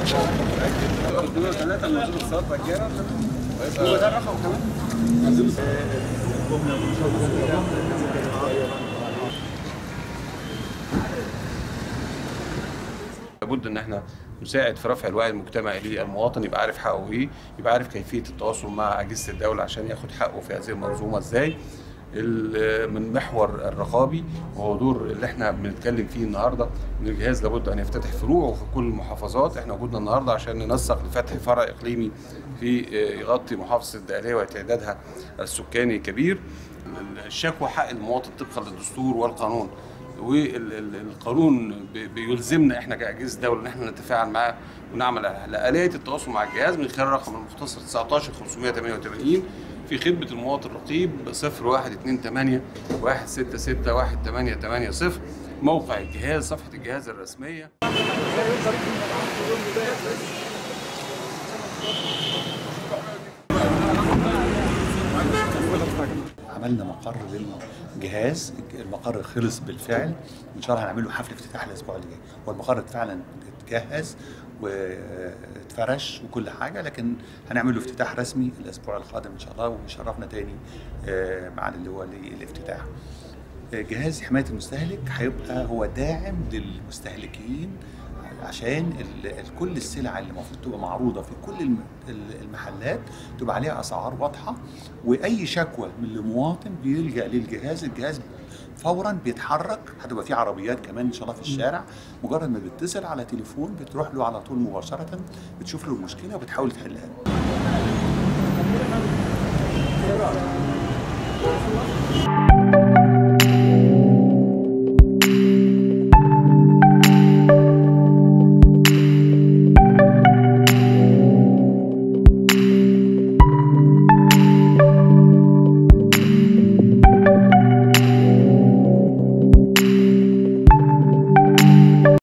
ثلاثة من الصوت رجالة هو ده الرقم كمان لابد ان احنا نساعد في رفع الوعي المجتمعي للمواطن يبقى عارف حقه ايه يبقى عارف كيفيه التواصل مع اجهزه الدوله عشان ياخد حقه في هذه المنظومه ازاي ال- من محور الرقابي وهو دور اللي احنا بنتكلم فيه النهارده ان الجهاز لابد ان يفتتح فروعه في كل المحافظات احنا وجودنا النهارده عشان ننسق لفتح فرع اقليمي في اه، يغطي محافظه الدقهليه وتعدادها السكاني كبير الشكوى حق المواطن طبقا للدستور والقانون والقانون بيلزمنا احنا كاجهزه دوله ان احنا نتفاعل معاه ونعمل على اليه التواصل مع الجهاز من خلال الرقم المختصر 19 588 في خدمه المواطن الرقيب 0128 166 1880 موقع الجهاز صفحه الجهاز الرسميه عملنا مقر للجهاز المقر خلص بالفعل ان شاء الله هنعمل له حفل افتتاح الاسبوع اللي جاي والمقر فعلا اتجهز واتفرش وكل حاجه لكن هنعمل له افتتاح رسمي الاسبوع القادم ان شاء الله ويشرفنا تاني آه، معانا اللي هو الافتتاح جهاز حمايه المستهلك هيبقى هو داعم للمستهلكين عشان ال- ال- كل السلع اللي المفروض تبقى معروضه في كل الم- ال- المحلات تبقى عليها اسعار واضحه واي شكوى من المواطن بيلجا للجهاز الجهاز فورا بيتحرك هتبقى في عربيات كمان ان شاء الله في الشارع مجرد ما بيتصل على تليفون بتروح له على طول مباشره بتشوف له المشكله وبتحاول تحلها له.